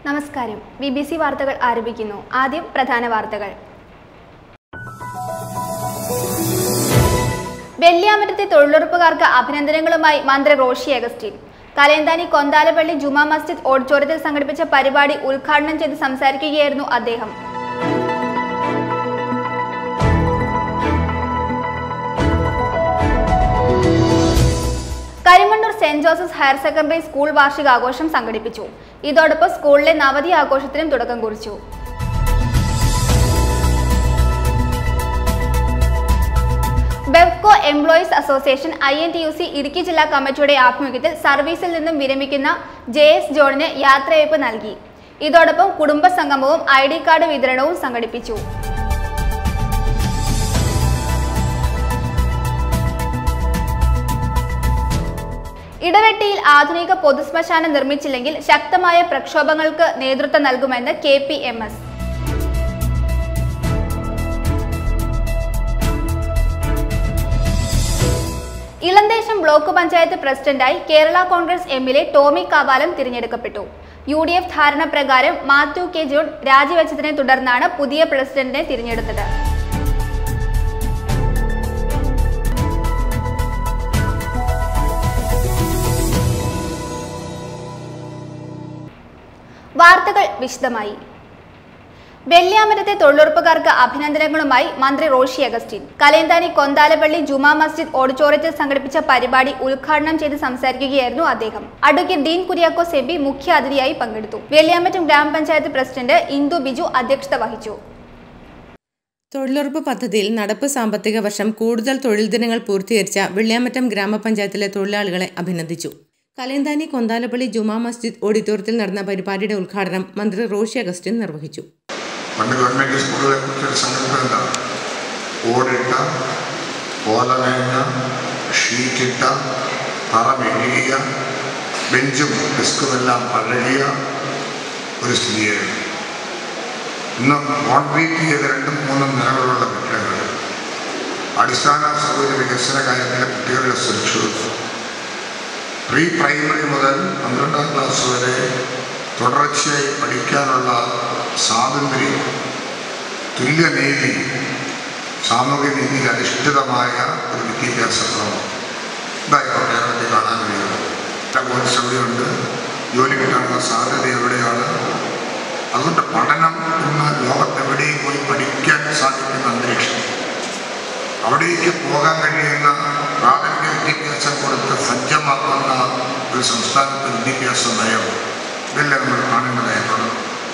നമസ്കാരം B B C വാർത്തകൾ ആരംഭിക്കുന്നു ആദ്യം പ്രധാന വാർത്തകൾ വെള്ളിയാമറ്റത്തെ തൊഴിലുറപ്പുകാർക്ക് അഭിനന്ദനങ്ങളുമായി മന്ത്രി റോഷി അഗസ്റ്റിൻ കലേന്താനി കൊന്താലപ്പള്ളി ജുമാ മസ്ജിദ് ഓഡിറ്റോറിയത്തിൽ സംഘടിപ്പിച്ച പരിപാടി ഉദ്ഘാടനം ചെയ്ത് സംസാരിക്കുകയായിരുന്നു അദ്ദേഹം Karimannoor saint Joseph's higher secondary school വാർഷികാഘോഷം സംഘടിപ്പിച്ചു ഇതോടൊപ്പം സ്കൂളിലെ നവതി ആഘോഷത്തിനും തുടക്കം കുറിച്ചു Bevco employees association I N T U C Idukki ജില്ലാ കമ്മിറ്റിയുടെ ആഭിമുഖ്യത്തിൽ സർവീസിൽ നിന്നും വിരമിക്കുന്ന ജെ എസ് ജോണിന് യാത്രയയപ്പ് നൽകി ഇതോടൊപ്പം കുടുംബ സംഗമവും ഐ ഡി കാർഡ് വിതരണവും സംഘടിപ്പിച്ചു ഇടവെട്ടിയിൽ ആധുനിക പൊതുശ്മശാനം നിർമ്മിച്ചില്ലെങ്കിൽ ശക്തമായ പ്രക്ഷോഭങ്ങൾക്ക് നേതൃത്വം നൽകുമെന്ന് K P M S ഇളന്തേശം block panchayat പ്രസിഡന്റായി കേരള കോൺഗ്രസ് എമ്മിലെ ടോമി കാവാലം തിരഞ്ഞെടുക്കപ്പെട്ടു യു ഡി എഫ് ധാരണ പ്രകാരം മാത്യു കെ ജോൺ രാജിവെച്ചതിനെ തുടർന്നാണ് പുതിയ പ്രസിഡന്റിനെ തിരഞ്ഞെടുത്തത് വാർത്തകൾ വിശദമായി വെള്ളിയാമരത്തെ തൊഴിലുറപ്പുകാർക്ക് അഭിനന്ദനങ്ങളുമായി മന്ത്രി റോഷി അഗസ്റ്റിൻ കലേന്താനി കൊന്താലപ്പള്ളി ജുമാ മസ്ജിദ് ഓഡിറ്റോറിയത്തിൽ സംഘടിപ്പിച്ച പരിപാടി ഉദ്ഘാടനം ചെയ്ത് സംസാരിക്കുകയായിരുന്നു അദ്ദേഹം advocate Dean Kuriakose M P മുഖ്യ അതിഥിയായി പങ്കെടുത്തു വെള്ളിയാമറ്റം ഗ്രാമപഞ്ചായത്ത് പ്രസിഡന്റ് ഇന്ദു ബിജു അധ്യക്ഷത വഹിച്ചു തൊഴിലുറപ്പ് പദ്ധതിയിൽ നടപ്പ് സാമ്പത്തിക വർഷം കൂടുതൽ തൊഴിൽ ദിനങ്ങൾ പൂർത്തീകരിച്ച വെള്ളിയാമറ്റം ഗ്രാമപഞ്ചായത്തിലെ തൊഴിലാളികളെ അഭിനന്ദിച്ചു കലേന്താനി കൊന്താലപ്പള്ളി ജുമാ മസ്ജിദ് ഓഡിറ്റോറിയത്തിൽ നടന്ന പരിപാടിയുടെ ഉദ്ഘാടനം മന്ത്രി റോഷി അഗസ്റ്റിൻ നിർവഹിച്ചു പണ്ട് ഗവൺമെൻറ് സ്കൂളുകളെ കുറിച്ചൊരു സങ്കല്പം എന്താ ഓടിട്ട ഓലമേഞ്ഞ ഷീറ്റിട്ട തറ മെഴുകിയ ബെഞ്ചും ഡെസ്കുമെല്ലാം പഴകിയ ഒരു സ്ഥിതിയായിരുന്നു ഇന്ന് കോൺക്രീറ്റ് ചെയ്ത രണ്ടും മൂന്നും നിലകളുള്ള കെട്ടിടങ്ങൾ അടിസ്ഥാന സൗകര്യ വികസന കാര്യത്തിലെ കുട്ടികളുടെ സുരക്ഷിതത്വം പ്രീ പ്രൈമറി മുതൽ പന്ത്രണ്ടാം ക്ലാസ് വരെ തുടർച്ചയായി പഠിക്കാനുള്ള സ്വാതന്ത്ര്യം തുല്യനീതി സാമൂഹ്യ നീതിയിൽ അധിഷ്ഠിതമായ ഒരു വിദ്യാഭ്യാസ ക്രമം ഇതായിക്കോട്ടെ കേരളത്തിൽ കാണാൻ കഴിയുന്നത് കോഴ്സ് എവിടെയുണ്ട് ജോലി കിട്ടാനുള്ള സാധ്യത എവിടെയാണ് അതുകൊണ്ട് പഠനം ഇന്ന് ലോകത്തെവിടെയും പോയി പഠിക്കാൻ സാധിക്കുന്ന അന്തരീക്ഷം അവിടേക്ക് പോകാൻ കഴിയുന്ന പ്രാഥമിക വിദ്യാഭ്യാസം കൊടുത്ത് സജ്ജമാക്കുന്ന ഒരു സംസ്ഥാനത്തെ വിദ്യാഭ്യാസ നയം ഇതെല്ലാം നമ്മൾ കാണേണ്ടതായിട്ടുണ്ട്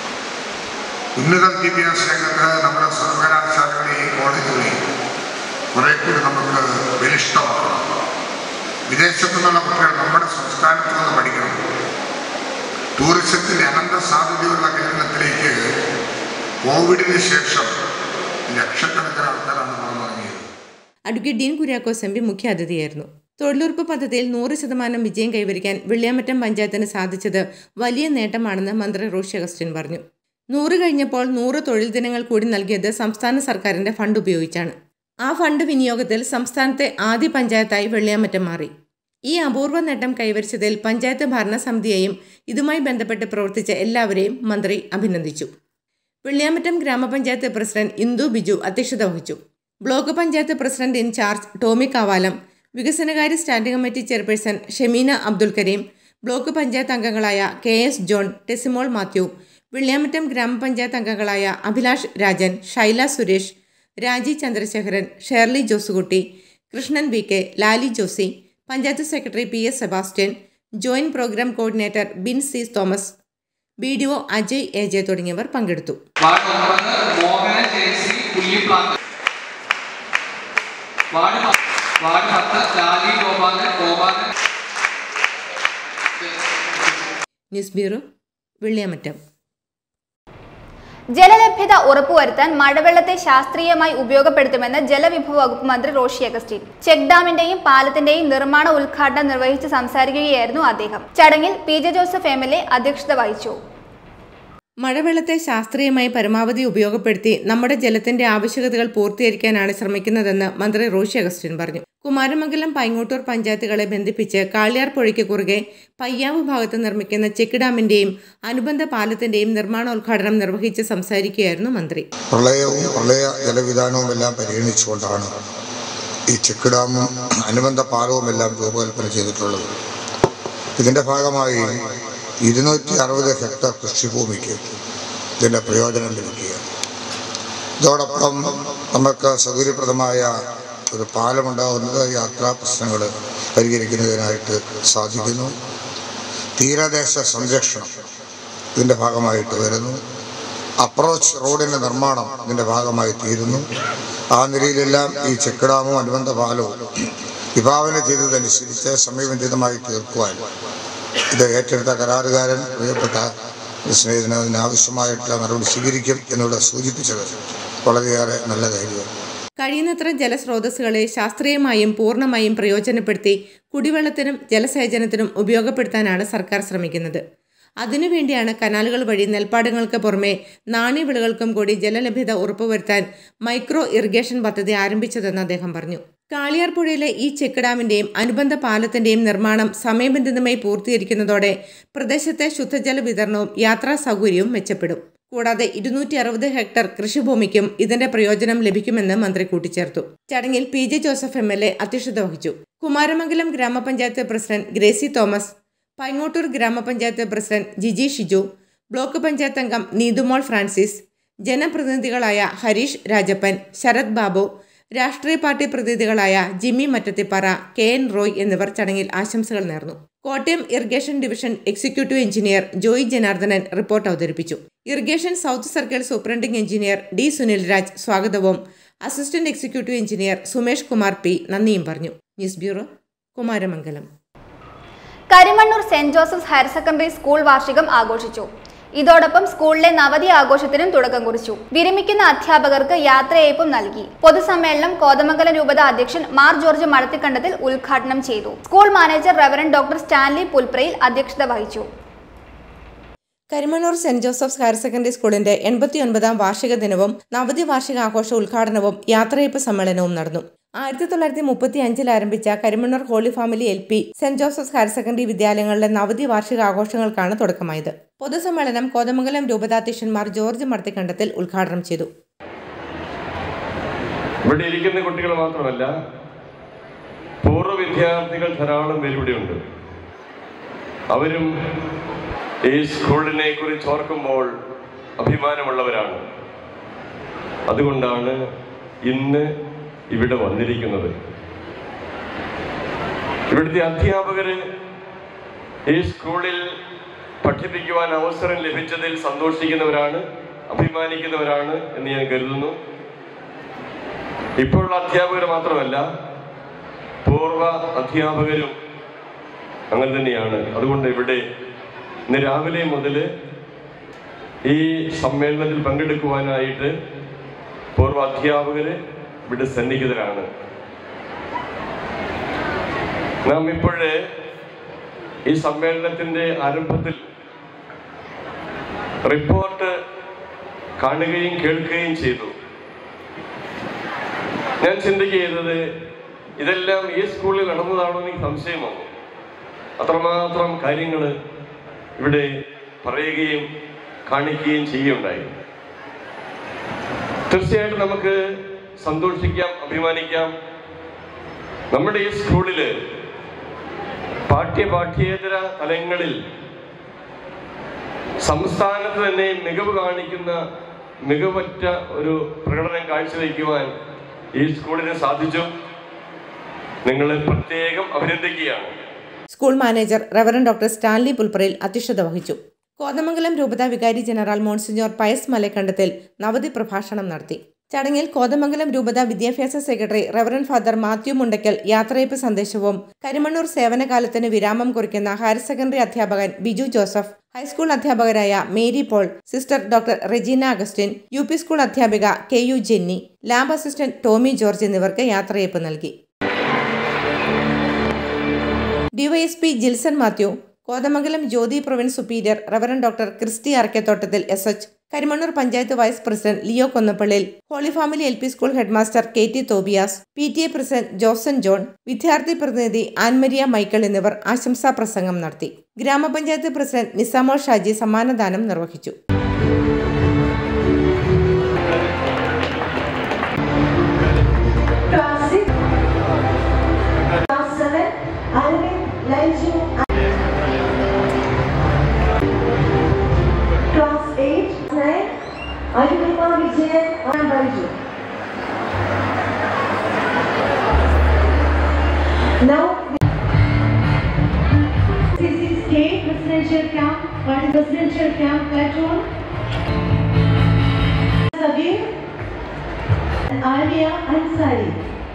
ഉന്നത വിദ്യാഭ്യാസ രംഗത്ത് നമ്മുടെ സർവകലാശാലകളെയും കോളേജുകളെയും കുറെ കൂടി നമുക്ക് ബലിഷ്ടമാക്കണം വിദേശത്തു നിന്നുള്ള കുട്ടികൾ നമ്മുടെ സംസ്ഥാനത്ത് നിന്ന് പഠിക്കണം ടൂറിസത്തിൻ്റെ അനന്ത സാധ്യതയുള്ള കേരളത്തിലേക്ക് കോവിഡിന് ശേഷം ലക്ഷക്കണക്കിന് ആൾക്കാരാണ് പുറത്തിറങ്ങിയത് advocate Dean Kuriakose M P മുഖ്യ അതിഥിയായിരുന്നു തൊഴിലുറപ്പ് പദ്ധതിയിൽ നൂറ് ശതമാനം വിജയം കൈവരിക്കാൻ വെള്ളിയാമറ്റം പഞ്ചായത്തിന് സാധിച്ചത് വലിയ നേട്ടമാണെന്ന് മന്ത്രി റോഷി അഗസ്റ്റിൻ പറഞ്ഞു നൂറ് കഴിഞ്ഞപ്പോൾ നൂറ് തൊഴിൽ ദിനങ്ങൾ കൂടി നൽകിയത് സംസ്ഥാന സർക്കാരിന്റെ ഫണ്ട് ഉപയോഗിച്ചാണ് ആ ഫണ്ട് വിനിയോഗത്തിൽ സംസ്ഥാനത്തെ ആദ്യ പഞ്ചായത്തായി വെള്ളിയാമറ്റം മാറി ഈ അപൂർവ നേട്ടം കൈവരിച്ചതിൽ പഞ്ചായത്ത് ഭരണസമിതിയെയും ഇതുമായി ബന്ധപ്പെട്ട് പ്രവർത്തിച്ച എല്ലാവരെയും മന്ത്രി അഭിനന്ദിച്ചു വെള്ളിയാമറ്റം ഗ്രാമപഞ്ചായത്ത് പ്രസിഡന്റ് ഇന്ദു ബിജു അധ്യക്ഷത വഹിച്ചു block panchayat president in charge Tomy Kavalam വികസനകാര്യ standing committee chairperson Shemeena Abdul Kareem block panchayat അംഗങ്ങളായ കെ എസ് ജോൺ ടെസിമോൾ മാത്യു വെള്ളിയാമറ്റം ഗ്രാമപഞ്ചായത്ത് അംഗങ്ങളായ Abhilash Rajan Shaila Suresh Raji Chandrasekharan Shirley Josekutty Krishnan V K Lali Josy panchayat secretary P S Sebastian joint programme coordinator Bin C Thomas B D O Ajay A J തുടങ്ങിയവർ പങ്കെടുത്തു വാർഡ് ഒമ്പത് മോഹന ജയശ്രീ പുല്ലിപ്ലാത്ത് വാർഡ് പ- വാർഡ് പത്ത് ലാലി ഗോപാലൻ ഗോപാലൻ ന്യൂസ് ബ്യൂറോ വെള്ളിയാമറ്റം ജലലഭ്യത ഉറപ്പുവരുത്താൻ മഴവെള്ളത്തെ ശാസ്ത്രീയമായി ഉപയോഗപ്പെടുത്തുമെന്ന് ജലവിഭവ വകുപ്പ് മന്ത്രി റോഷി അഗസ്റ്റിൻ ചെക്ക് ഡാമിന്റെയും പാലത്തിന്റെയും നിർമ്മാണ ഉദ്ഘാടനം നിർവഹിച്ച് സംസാരിക്കുകയായിരുന്നു അദ്ദേഹം ചടങ്ങിൽ P J Joseph M L A അധ്യക്ഷത വഹിച്ചു മഴവെള്ളത്തെ ശാസ്ത്രീയമായി പരമാവധി ഉപയോഗപ്പെടുത്തി നമ്മുടെ ജലത്തിന്റെ ആവശ്യകതകൾ പൂർത്തീകരിക്കാനാണ് ശ്രമിക്കുന്നതെന്ന് മന്ത്രി റോഷി അഗസ്റ്റിൻ പറഞ്ഞു കുമാരമംഗലം പൈങ്ങോട്ടൂർ പഞ്ചായത്തുകളെ ബന്ധിപ്പിച്ച് കാളിയാർ പുഴയ്ക്ക് കുറുകെ പയ്യാവ് ഭാഗത്ത് നിർമ്മിക്കുന്ന ചെക്ക് ഡാമിന്റെയും അനുബന്ധ പാലത്തിന്റെയും നിർമ്മാണോദ്ഘാടനം നിർവഹിച്ച് സംസാരിക്കുകയായിരുന്നു മന്ത്രി പ്രളയവും പ്രളയ ജലവിധാനവും എല്ലാം പരിഗണിച്ചുകൊണ്ടാണ് ഈ ചെക്ക് ഡാമും അനുബന്ധ പാലവും എല്ലാം രൂപകൽപ്പന ചെയ്തിട്ടുള്ളത് ഇതിൻ്റെ ഭാഗമായി ഇരുന്നൂറ്റി അറുപത് ഹെക്ടർ കൃഷിഭൂമിക്ക് ഇതിൻ്റെ പ്രയോജനം ലഭിക്കുക ഇതോടൊപ്പം നമുക്ക് സൗകര്യപ്രദമായ ഒരു പാലമുണ്ടാകുന്നത് യാത്രാ പ്രശ്നങ്ങൾ പരിഹരിക്കുന്നതിനായിട്ട് സാധിക്കുന്നു തീരദേശ സംരക്ഷണം ഇതിൻ്റെ ഭാഗമായിട്ട് വരുന്നു അപ്രോച്ച് റോഡിൻ്റെ നിർമ്മാണം ഇതിൻ്റെ ഭാഗമായി തീരുന്നു ആ നിലയിലെല്ലാം ഈ ചെക്ക് ഡാമും അനുബന്ധ പാലവും വിഭാവനം ചെയ്തതനുസരിച്ച് സമയബന്ധിതമായി തീർക്കുവാൻ ഇത് ഏറ്റെടുത്ത കരാറുകാരൻ പ്രിയപ്പെട്ട സ്നേഹിതന് അതിനാവശ്യമായിട്ടുള്ള നടപടി സ്വീകരിക്കും എന്നിവിടെ സൂചിപ്പിച്ചത് വളരെയേറെ നല്ല കാര്യമാണ് കഴിയുന്നത്ര ജലസ്രോതസ്സുകളെ ശാസ്ത്രീയമായും പൂർണ്ണമായും പ്രയോജനപ്പെടുത്തി കുടിവെള്ളത്തിനും ജലസേചനത്തിനും ഉപയോഗപ്പെടുത്താനാണ് സർക്കാർ ശ്രമിക്കുന്നത് അതിനുവേണ്ടിയാണ് കനാലുകൾ വഴി നെൽപ്പാടങ്ങൾക്ക് പുറമെ നാണ്യവിളകൾക്കും കൂടി ജലലഭ്യത ഉറപ്പുവരുത്താൻ മൈക്രോ ഇറിഗേഷൻ പദ്ധതി ആരംഭിച്ചതെന്ന് അദ്ദേഹം പറഞ്ഞു കാളിയാർ പുഴയിലെ ഈ ചെക്ക് ഡാമിന്റെയും അനുബന്ധ പാലത്തിന്റെയും നിർമ്മാണം സമയബന്ധിതമായി പൂർത്തീകരിക്കുന്നതോടെ പ്രദേശത്തെ ശുദ്ധജല വിതരണവും യാത്രാ സൗകര്യവും മെച്ചപ്പെടും കൂടാതെ ഇരുന്നൂറ്റി അറുപത് ഹെക്ടർ കൃഷിഭൂമിക്കും ഇതിന്റെ പ്രയോജനം ലഭിക്കുമെന്ന് മന്ത്രി കൂട്ടിച്ചേർത്തു ചടങ്ങിൽ P J Joseph M L A അധ്യക്ഷത വഹിച്ചു Kumaramangalam grama panchayat president Gracy Thomas Paingottoor grama panchayat president Jiji Shiju block panchayat അംഗം നീതുമോൾ ഫ്രാൻസിസ് ജനപ്രതിനിധികളായ ഹരീഷ് രാജപ്പൻ ശരത് ബാബു രാഷ്ട്രീയ പാർട്ടി പ്രതിനിധികളായ ജിമ്മി മറ്റത്തിപ്പാറ കെ എൻ റോയ് എന്നിവർ ചടങ്ങിൽ ആശംസകൾ നേർന്നു Kottayam irrigation division executive engineer Joy Janardhanan report അവതരിപ്പിച്ചു irrigation south circle superintending engineer D Sunil Raj സ്വാഗതവും assistant executive engineer Sumesh Kumar P നന്ദിയും പറഞ്ഞു news bureau Kumaramangalam Karimannoor saint Joseph's higher secondary school വാർഷികം ആഘോഷിച്ചു ഇതോടൊപ്പം സ്കൂളിലെ നവതി ആഘോഷത്തിനും തുടക്കം കുറിച്ചു വിരമിക്കുന്ന അധ്യാപകർക്ക് യാത്രയയപ്പും നൽകി പൊതുസമ്മേളനം കോതമംഗലം രൂപത അധ്യക്ഷൻ മാർ ജോർജ് മടത്തിക്കണ്ടത്തിൽ ഉദ്ഘാടനം ചെയ്തു school manager reverend doctor Stanley Pulprayil അധ്യക്ഷത വഹിച്ചു Karimannoor saint Joseph's higher secondary സ്കൂളിന്റെ എൺപത്തിയൊൻപതാം വാർഷിക ദിനവും നവതി വാർഷികാഘോഷ ഉദ്ഘാടനവും യാത്രയപ്പ് സമ്മേളനവും നടന്നു ആയിരത്തി തൊള്ളായിരത്തി മുപ്പത്തി അഞ്ചിൽ ആരംഭിച്ച Karimannoor holy family L P saint Joseph's higher secondary വിദ്യാലയങ്ങളിലെ നവതി വാർഷികാഘോഷങ്ങൾക്കാണ് തുടക്കമായത് പൊതുസമ്മേളനം കോതമംഗലം രൂപതാധ്യക്ഷന്മാർ ജോർജ് മർത്തിക്കണ്ടത്തിൽ ഉദ്ഘാടനം ചെയ്തു ഇവിടെ ഇരിക്കുന്ന കുട്ടികൾ മാത്രമല്ല പൂർവ്വ വിദ്യാർത്ഥികൾ ധാരാളം പേര് ഇവിടെയുണ്ട് അവരും ഈ സ്കൂളിനെ കുറിച്ച് ഓർക്കുമ്പോൾ അഭിമാനമുള്ളവരാണ് അതുകൊണ്ടാണ് ഇന്ന് ഇവിടെ വന്നിരിക്കുന്നത് ഇവിടുത്തെ അധ്യാപകര് ഈ സ്കൂളിൽ പഠിപ്പിക്കുവാൻ അവസരം ലഭിച്ചതിൽ സന്തോഷിക്കുന്നവരാണ് അഭിമാനിക്കുന്നവരാണ് എന്ന് ഞാൻ കരുതുന്നു ഇപ്പോഴുള്ള അധ്യാപകർ മാത്രമല്ല പൂർവ്വ അധ്യാപകരും അങ്ങനെ തന്നെയാണ് അതുകൊണ്ട് ഇവിടെ ഇന്ന് രാവിലെ മുതൽ ഈ സമ്മേളനത്തിൽ പങ്കെടുക്കുവാനായിട്ട് പൂർവ്വ അധ്യാപകര് ഇവിടെ സന്നിഹിതരാണ് നാം ഇപ്പോഴേ ഈ സമ്മേളനത്തിന്റെ ആരംഭത്തിൽ റിപ്പോർട്ട് കാണുകയും കേൾക്കുകയും ചെയ്തു ഞാൻ ചിന്തിക്കുന്നത് ഇതെല്ലാം ഈ സ്കൂളിൽ നടന്നതാണോ എന്ന് എനിക്ക് സംശയം വന്നു അത്രമാത്രം കാര്യങ്ങൾ ഇവിടെ പറയുകയും കാണിക്കുകയും ചെയ്യുകയുണ്ടായി തീർച്ചയായിട്ടും നമുക്ക് സന്തോഷിക്കാം അഭിമാനിക്കാം നമ്മുടെ ഈ സ്കൂളില് പാഠ്യ പാഠ്യേതര തലങ്ങളിൽ സംസ്ഥാനത്ത് തന്നെ മികവ് കാണിക്കുന്ന മികവറ്റ ഒരു പ്രകടനം കാഴ്ചവെക്കുവാൻ ഈ സ്കൂളിന് സാധിച്ചു നിങ്ങളെ പ്രത്യേകം അഭിനന്ദിക്കുകയാണ് school manager reverend doctor Stanley Pulpparayil അധ്യക്ഷത വഹിച്ചു കോതമംഗലം രൂപത വികാരി ജനറൽ മോൺസിഞ്ഞോർ പയസ് മലക്കണ്ടത്തിൽ നവതി പ്രഭാഷണം നടത്തി ചടങ്ങിൽ കോതമംഗലം രൂപത വിദ്യാഭ്യാസ secretary reverend father Mathew Mundackal യാത്രയപ്പ് സന്ദേശവും കരിമണ്ണൂർ സേവനകാലത്തിന് വിരാമം കുറിക്കുന്ന ഹയർ സെക്കൻഡറി അധ്യാപകൻ ബിജു ജോസഫ് ഹൈസ്കൂൾ അധ്യാപകരായ Mary Paul sister doctor Regina Augustine U P school അധ്യാപിക K U Jenny lab assistant Tomy George എന്നിവർക്ക് യാത്രയപ്പ് നൽകി D Y S P Jilson Mathew Kothamangalam Jyothi province superior reverend doctor Christy Arakkathottathil S H Karimannoor panchayat vice president Leo Konnappallil holy family L P school headmaster K T Tobias P T A president Joson John വിദ്യാർത്ഥി പ്രതിനിധി Ann Maria Michael എന്നിവർ ആശംസാ പ്രസംഗം നടത്തി ഗ്രാമപഞ്ചായത്ത് പ്രസിഡന്റ് നിസാമോൾ ഷാജി സമ്മാനദാനം നിർവഹിച്ചു Class 6, Class 7, Arvind Laiju. Class 8, 9, Ayurima Vijayan and Laiju. Now, this is state presidential camp, and presidential camp platoon. Again, Alia Ansari.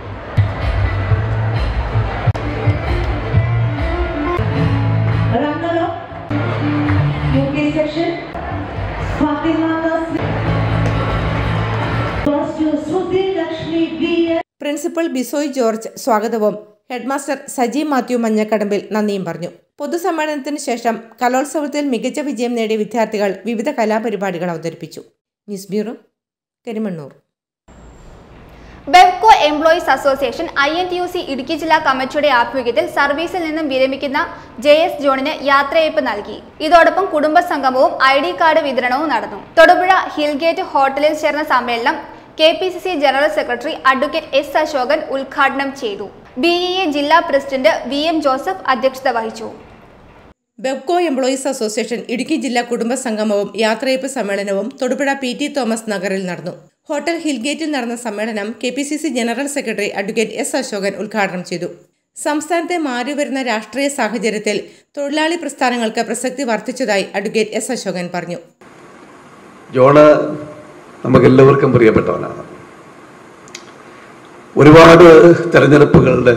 Rangalo, UK section, Fatima Nasri. Goes to Sruti Lakshmi B. Principal Bisoy George സ്വാഗതവും headmaster Saji Mathew Manjakadambil നന്ദിയും പറഞ്ഞു പൊതുസമ്മേളനത്തിന് ശേഷം കലോത്സവത്തിൽ മികച്ച വിജയം നേടിയ വിദ്യാർത്ഥികൾ വിവിധ കലാപരിപാടികൾ അവതരിപ്പിച്ചു news bureau Karimannoor Bevco employees association I N T U C Idukki ജില്ലാ കമ്മിറ്റിയുടെ ആഭിമുഖ്യത്തിൽ സർവീസിൽ നിന്നും വിരമിക്കുന്ന ജെ എസ് ജോണിന് യാത്രയയപ്പ് നൽകി ഇതോടൊപ്പം കുടുംബ സംഗമവും ഐ ഡി കാർഡ് വിതരണവും നടന്നു തൊടുപുഴ ഹിൽഗേറ്റ് ഹോട്ടലിൽ ചേർന്ന സമ്മേളനം K P C C general secretary advocate S Asokan ഉദ്ഘാടനം ചെയ്തു ബി ഇ എ ജില്ലാ പ്രസിഡന്റ് വി എം ജോസഫ് അധ്യക്ഷത വഹിച്ചു ബെബ്കോ എംപ്ലോയീസ് അസോസിയേഷൻ ഇടുക്കി ജില്ലാ കുടുംബ സംഗമവും യാത്രയപ്പ് സമ്മേളനവും തൊടുപുഴ പി ടി തോമസ് നഗറിൽ നടന്നു ഹോട്ടൽ ഹിൽഗേറ്റിൽ നടന്ന സമ്മേളനം K P C C general secretary advocate S Asokan ഉദ്ഘാടനം ചെയ്തു സംസ്ഥാനത്തെ മാറിവരുന്ന രാഷ്ട്രീയ സാഹചര്യത്തിൽ തൊഴിലാളി പ്രസ്ഥാനങ്ങൾക്ക് പ്രസക്തി വർദ്ധിച്ചതായി അഡ്വക്കേറ്റ് എസ് അശോകൻ പറഞ്ഞു ജോണ് നമുക്കെല്ലാവർക്കും പ്രിയപ്പെട്ടവനാണ് ഒരുപാട് തെരഞ്ഞെടുപ്പുകളുടെ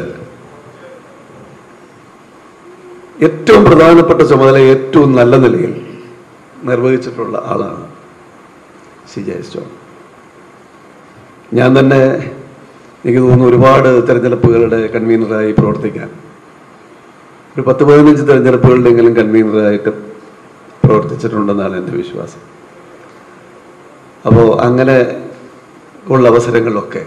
ഏറ്റവും പ്രധാനപ്പെട്ട ചുമതല ഏറ്റവും നല്ല നിലയിൽ നിർവഹിച്ചിട്ടുള്ള ആളാണ് സി ജെ എസ് ജോൺ ഞാൻ തന്നെ എനിക്ക് തോന്നുന്നു ഒരുപാട് തെരഞ്ഞെടുപ്പുകളുടെ കൺവീനറായി പ്രവർത്തിക്കാൻ ഒരു പത്ത് പതിനഞ്ച് തെരഞ്ഞെടുപ്പുകളിലെങ്കിലും കൺവീനറായിട്ട് പ്രവർത്തിച്ചിട്ടുണ്ടെന്നാണ് എൻ്റെ വിശ്വാസം അപ്പോൾ അങ്ങനെ ഉള്ള അവസരങ്ങളിലൊക്കെ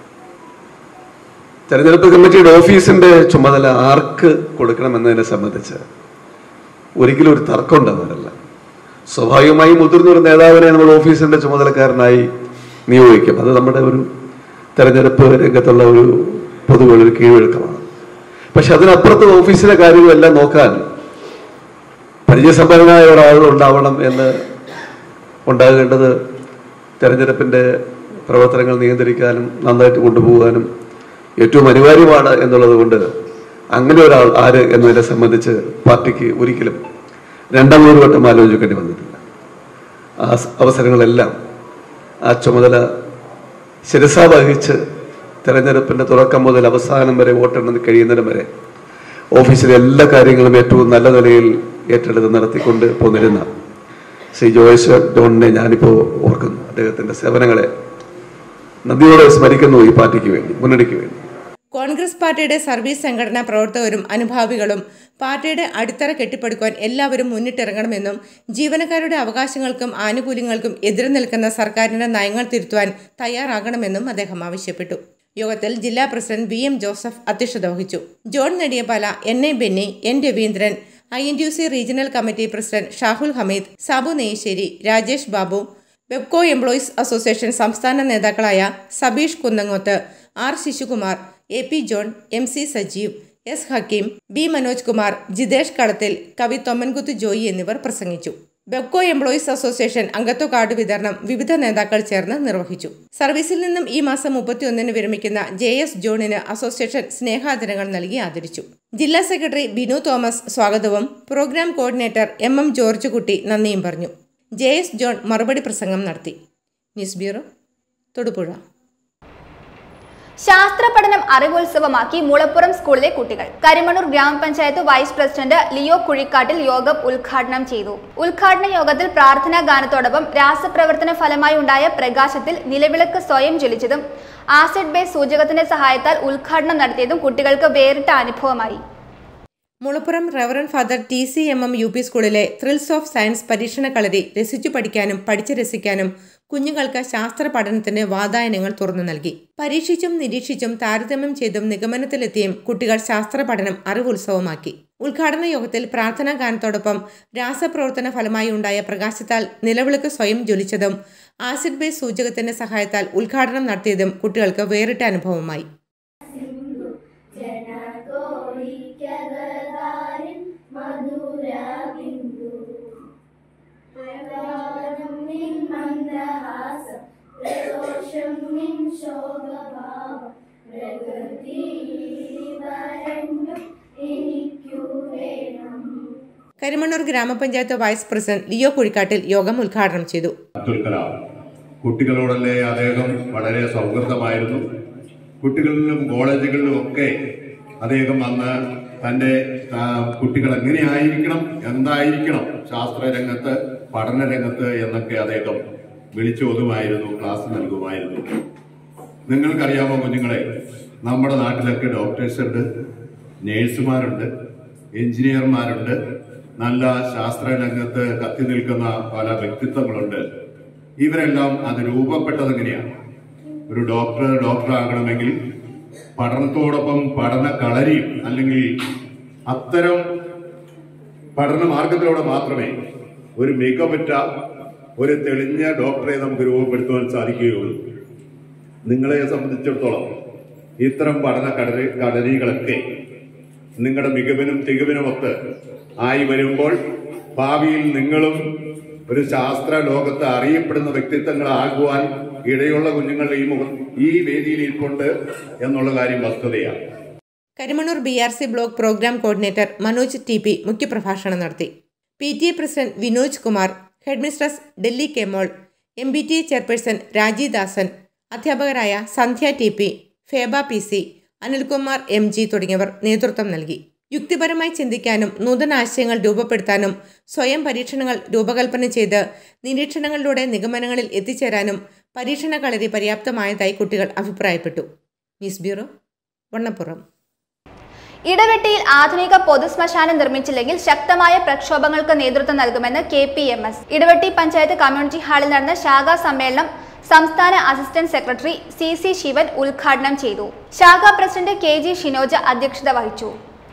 തെരഞ്ഞെടുപ്പ് കമ്മിറ്റിയുടെ ഓഫീസിന്റെ ചുമതല ആർക്ക് കൊടുക്കണമെന്നതിനെ സംബന്ധിച്ച് ഒരിക്കലും ഒരു തർക്കം ഉണ്ടാവാറില്ല സ്വാഭാവികമായും മുതിർന്ന ഒരു നേതാവിനെ നമ്മൾ ഓഫീസിന്റെ ചുമതലക്കാരനായി നിയോഗിക്കും അത് നമ്മുടെ ഒരു തെരഞ്ഞെടുപ്പ് രംഗത്തുള്ള ഒരു പൊതുവെ ഒരു കീഴ്വഴക്കമാണ് പക്ഷെ അതിനപ്പുറത്ത് ഓഫീസിലെ കാര്യങ്ങളെല്ലാം നോക്കാൻ പരിചയസമ്പന്നനായ ഒരാൾ ഉണ്ടാവണം എന്ന് ഉണ്ടാകേണ്ടത് തെരഞ്ഞെടുപ്പിന്റെ പ്രവർത്തനങ്ങൾ നിയന്ത്രിക്കാനും നന്നായിട്ട് കൊണ്ടുപോകാനും ഏറ്റവും അനിവാര്യമാണ് എന്നുള്ളത് കൊണ്ട് അങ്ങനെ ഒരാൾ ആര് എന്നതിനെ സംബന്ധിച്ച് പാർട്ടിക്ക് ഒരിക്കലും രണ്ടാമതൊരു വട്ടം ആലോചിക്കേണ്ടി വന്നിട്ടില്ല ആ സ- അവസരങ്ങളെല്ലാം ആ ചുമതല ശിരസാ വഹിച്ച് തെരഞ്ഞെടുപ്പിന്റെ തുടക്കം മുതൽ അവസാനം വരെ വോട്ടെണ്ണി കഴിയുന്നതിനും വരെ ഓഫീസിലെ എല്ലാ കാര്യങ്ങളും ഏറ്റവും നല്ല നിലയിൽ ഏറ്റെടുത്ത് നടത്തിക്കൊണ്ട് പോന്നിരുന്ന ശ്രീ ജോയ്സ് ജോണിനെ ഞാനിപ്പോൾ ഓർക്കുന്നു അദ്ദേഹത്തിന്റെ സേവനങ്ങളെ നന്ദിയോടെ സ്മരിക്കുന്നു ഈ പാർട്ടിക്ക് വേണ്ടി മുന്നണിക്ക് വേണ്ടി കോൺഗ്രസ് പാർട്ടിയുടെ സർവീസ് സംഘടനാ പ്രവർത്തകരും അനുഭാവികളും പാർട്ടിയുടെ അടിത്തറ കെട്ടിപ്പടുക്കുവാൻ എല്ലാവരും മുന്നിട്ടിറങ്ങണമെന്നും ജീവനക്കാരുടെ അവകാശങ്ങൾക്കും ആനുകൂല്യങ്ങൾക്കും എതിരെ നിൽക്കുന്ന സർക്കാരിന്റെ നയങ്ങൾ തിരുത്തുവാൻ തയ്യാറാകണമെന്നും അദ്ദേഹം ആവശ്യപ്പെട്ടു യോഗത്തിൽ ജില്ലാ പ്രസിഡന്റ് വി എം ജോസഫ് അധ്യക്ഷത വഹിച്ചു John Nediyapala N A Benny N Raveendran I N T C regional committee president Shahul Hameed Sabu Neyssery Rajesh Babu Webco employees association സംസ്ഥാന നേതാക്കളായ Sabeesh Kunnangoth R Sisukumar A P John M C Sajeev S Hakeem B Manoj Kumar Jithesh Kalathil കവി തൊമ്മൻകുത്ത് ജോയി എന്നിവർ പ്രസംഗിച്ചു ബെബ്കോ എംപ്ലോയീസ് അസോസിയേഷൻ അംഗത്വ കാർഡ് വിതരണം വിവിധ നേതാക്കൾ ചേർന്ന് നിർവഹിച്ചു സർവീസിൽ നിന്നും ഈ മാസം മുപ്പത്തിയൊന്നിന് വിരമിക്കുന്ന ജെ എസ് ജോണിന് അസോസിയേഷൻ സ്നേഹാദരങ്ങൾ നൽകി ആദരിച്ചു ജില്ലാ സെക്രട്ടറി ബിനു തോമസ് സ്വാഗതവും programme coordinator M M George Kutty നന്ദിയും പറഞ്ഞു ജെ എസ് ജോൺ മറുപടി പ്രസംഗം നടത്തി ന്യൂസ് ബ്യൂറോ തൊടുപുഴ ശാസ്ത്ര പഠനം അറിവോത്സവമാക്കി മുളപ്പുറം സ്കൂളിലെ കുട്ടികൾ കരിമണ്ണൂർ ഗ്രാമപഞ്ചായത്ത് വൈസ് പ്രസിഡന്റ് ലിയോ കുഴിക്കാട്ടിൽ യോഗം ഉദ്ഘാടനം ചെയ്തു ഉദ്ഘാടന യോഗത്തിൽ പ്രാർത്ഥനാ ഗാനത്തോടൊപ്പം രാസപ്രവർത്തന ഫലമായി ഉണ്ടായ പ്രകാശത്തിൽ നിലവിളക്ക് സ്വയം ജ്വലിച്ചതും ആസിഡ് ബേസ് സൂചകത്തിന്റെ സഹായത്താൽ ഉദ്ഘാടനം നടത്തിയതും കുട്ടികൾക്ക് വേറിട്ട അനുഭവമായി Mulappuram reverend father T C M M U P സ്കൂളിലെ ത്രിൽസ് ഓഫ് സയൻസ് പരീക്ഷണ കളരി രസിച്ചു പഠിക്കാനും പഠിച്ച് രസിക്കാനും കുഞ്ഞുങ്ങൾക്ക് ശാസ്ത്ര പഠനത്തിന് വാതായനങ്ങൾ തുറന്നു നൽകി പരീക്ഷിച്ചും നിരീക്ഷിച്ചും താരതമ്യം ചെയ്തും നിഗമനത്തിലെത്തിയും കുട്ടികൾ ശാസ്ത്ര പഠനം അറിവുത്സവമാക്കി ഉദ്ഘാടന യോഗത്തിൽ പ്രാർത്ഥനാ ഗാനത്തോടൊപ്പം രാസപ്രവർത്തന ഫലമായി ഉണ്ടായ പ്രകാശത്താൽ നിലവിളക്ക് സ്വയം ജ്വലിച്ചതും ആസിഡ് ബേസ് സൂചകത്തിന്റെ സഹായത്താൽ ഉദ്ഘാടനം നടത്തിയതും കുട്ടികൾക്ക് വേറിട്ട അനുഭവമായി ജനകോടിക്കകതാരിൻ മധുരബിന്ദു പ്രഭാതം നിൻ മന്ദഹാസം പ്രദോഷം നിൻ ശോകഭാവം പ്രകൃതി വരണ്ടും എനിക്കു വേണം കരിമണ്ണൂർ ഗ്രാമപഞ്ചായത്ത് വൈസ് പ്രസിഡന്റ് ലിയോ കുഴിക്കാട്ടിൽ യോഗം ഉദ്ഘാടനം ചെയ്തു അബ്ദുൽ കലാം കുട്ടികളോടല്ലേ അദ്ദേഹം വളരെ സൗഹൃദമായിരുന്നു കുട്ടികളിലും കോളേജുകളിലും ഒക്കെ അദ്ദേഹം വന്ന് തൻ്റെ ആ, കുട്ടികൾ എങ്ങനെയായിരിക്കണം എന്തായിരിക്കണം ശാസ്ത്ര രംഗത്ത് പഠന രംഗത്ത് എന്നൊക്കെ അദ്ദേഹം വിളിച്ചോതുമായിരുന്നു ക്ലാസ് നൽകുമായിരുന്നു നിങ്ങൾക്കറിയാമോ കുഞ്ഞുങ്ങളെ നമ്മുടെ നാട്ടിലൊക്കെ ഡോക്ടേഴ്സ് ഉണ്ട് നേഴ്സുമാരുണ്ട് എഞ്ചിനീയർമാരുണ്ട് നല്ല ശാസ്ത്ര രംഗത്ത് കത്തി നിൽക്കുന്ന പല വ്യക്തിത്വങ്ങളുണ്ട് ഇവരെല്ലാം അത് രൂപപ്പെട്ടത് എങ്ങനെയാണ് ഒരു ഡോക്ടർ ഡോക്ടർ ആകണമെങ്കിൽ പഠനത്തോടൊപ്പം പഠന കളരിയും അല്ലെങ്കിൽ അത്തരം പഠന മാർഗത്തിലൂടെ മാത്രമേ ഒരു മികവുറ്റ ഒരു തെളിഞ്ഞ ഡോക്ടറെ നമുക്ക് രൂപപ്പെടുത്തുവാൻ സാധിക്കുകയുള്ളൂ നിങ്ങളെ സംബന്ധിച്ചിടത്തോളം ഇത്തരം പഠന കടലി കളരികളൊക്കെ നിങ്ങളുടെ മികവിനും തികവിനുമൊത്ത് ആയി വരുമ്പോൾ ഭാവിയിൽ നിങ്ങളും ഒരു ശാസ്ത്ര ലോകത്ത് അറിയപ്പെടുന്ന വ്യക്തിത്വങ്ങളാകുവാൻ ഇടയുള്ള കുഞ്ഞുങ്ങളുടെ ഈ മുഖം ഈ വേദിയിൽ ഇരിപ്പുണ്ട് എന്നുള്ള കാര്യം വസ്തുതയാണ് Karimannoor B R C block programme coordinator Manoj T P മുഖ്യപ്രഭാഷണം നടത്തി P T A president Vinoj Kumar headmistress Delly Kemol M B T A chairperson Raji Dasan അധ്യാപകരായ Sandhya T P Febha P C Anilkumar M G തുടങ്ങിയവർ നേതൃത്വം നൽകി യുക്തിപരമായി ചിന്തിക്കാനും നൂതന ആശയങ്ങൾ രൂപപ്പെടുത്താനും സ്വയം പരീക്ഷണങ്ങൾ രൂപകൽപ്പന ചെയ്ത് നിരീക്ഷണങ്ങളിലൂടെ നിഗമനങ്ങളിൽ എത്തിച്ചേരാനും പരീക്ഷണ കളരി പര്യാപ്തമായതായി കുട്ടികൾ അഭിപ്രായപ്പെട്ടു ന്യൂസ് ബ്യൂറോ വണ്ണപ്പുറം ഇടവെട്ടിയിൽ ആധുനിക പൊതുശ്മശാനം നിർമ്മിച്ചില്ലെങ്കിൽ ശക്തമായ പ്രക്ഷോഭങ്ങൾക്ക് നേതൃത്വം നൽകുമെന്ന് K P M S Idavetty panchayat community ഹാളിൽ നടന്ന ശാഖാ സമ്മേളനം സംസ്ഥാന assistant secretary C C Sivan ഉദ്ഘാടനം ചെയ്തു ശാഖാ പ്രസിഡന്റ് കെ ജി ഷിനോജ അധ്യക്ഷത വഹിച്ചു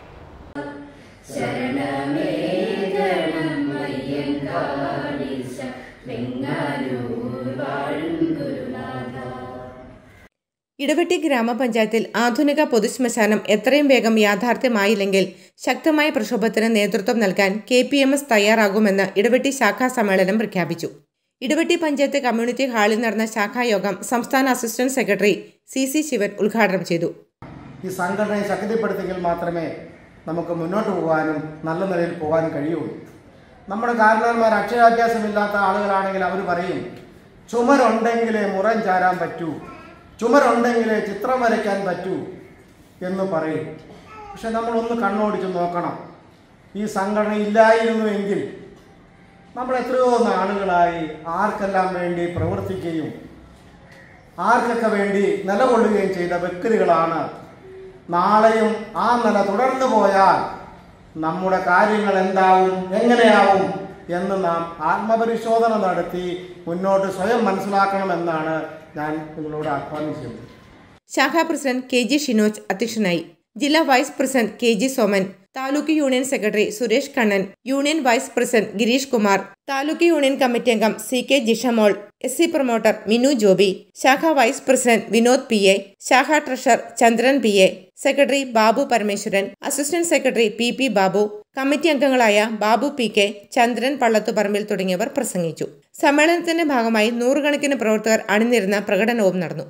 ഇടവെട്ടി ഗ്രാമപഞ്ചായത്തിൽ ആധുനിക പൊതുശ്മശാനം എത്രയും വേഗം യാഥാർത്ഥ്യമായില്ലെങ്കിൽ ശക്തമായ പ്രക്ഷോഭത്തിന് നേതൃത്വം നൽകാൻ കെ പി എം എസ് തയ്യാറാകുമെന്ന് ഇടവെട്ടി ശാഖാ സമ്മേളനം പ്രഖ്യാപിച്ചു ഇടവെട്ടി പഞ്ചായത്ത് കമ്മ്യൂണിറ്റി ഹാളിൽ നടന്ന ശാഖായോഗം സംസ്ഥാന assistant secretary C C Sivan ഉദ്ഘാടനം ചെയ്തു ഈ സംഘടനയെ ശക്തിപ്പെടുത്തിയെങ്കിൽ മാത്രമേ നമുക്ക് മുന്നോട്ട് പോകാനും നല്ല നിലയിൽ പോകാനും കഴിയുള്ളൂ നമ്മുടെ കാരണവന്മാർ അക്ഷരാഭ്യാസമില്ലാത്ത ആളുകളാണെങ്കിൽ അവർ പറയും ചുമരുണ്ടെങ്കിലേ മുറം ചാരാൻ പറ്റൂ ചുമരുണ്ടെങ്കിലേ ചിത്രം വരയ്ക്കാൻ പറ്റൂ എന്ന് പറയും പക്ഷെ നമ്മളൊന്ന് കണ്ണോടിച്ച് നോക്കണം ഈ സംഘടന ഇല്ലായിരുന്നുവെങ്കിൽ നമ്മൾ എത്രയോ നാളുകളായി ആർക്കെല്ലാം വേണ്ടി പ്രവർത്തിക്കുകയും ആർക്കൊക്കെ വേണ്ടി നിലകൊള്ളുകയും ചെയ്ത വ്യക്തികളാണ് നാളെയും ആ നില തുടർന്നു പോയാൽ നമ്മുടെ കാര്യങ്ങൾ എന്താവും എങ്ങനെയാവും എന്ന് നാം ആത്മപരിശോധന നടത്തി മുന്നോട്ട് സ്വയം മനസ്സിലാക്കണമെന്നാണ് ഞാൻ നിങ്ങളോട് ആഹ്വാനം ചെയ്യുന്നത് ശാഖാ പ്രസിഡന്റ് കെ ജി ഷിനോജ് അധ്യക്ഷനായി ജില്ലാ vice president K G Soman taluk union secretary Suresh Kannan union vice president Gireesh Kumar taluk union committee അംഗം C K Jishamol S C promoter Minu Joby ശാഖാ vice president Vinod P A ശാഖാ treasurer Chandran P A secretary Babu Parameswaran assistant secretary P P Babu committee അംഗങ്ങളായ Babu P K Chandran Pallathuparambil തുടങ്ങിയവർ പ്രസംഗിച്ചു സമ്മേളനത്തിന്റെ ഭാഗമായി നൂറുകണക്കിന് പ്രവർത്തകർ അണിനിരുന്ന പ്രകടനവും നടന്നു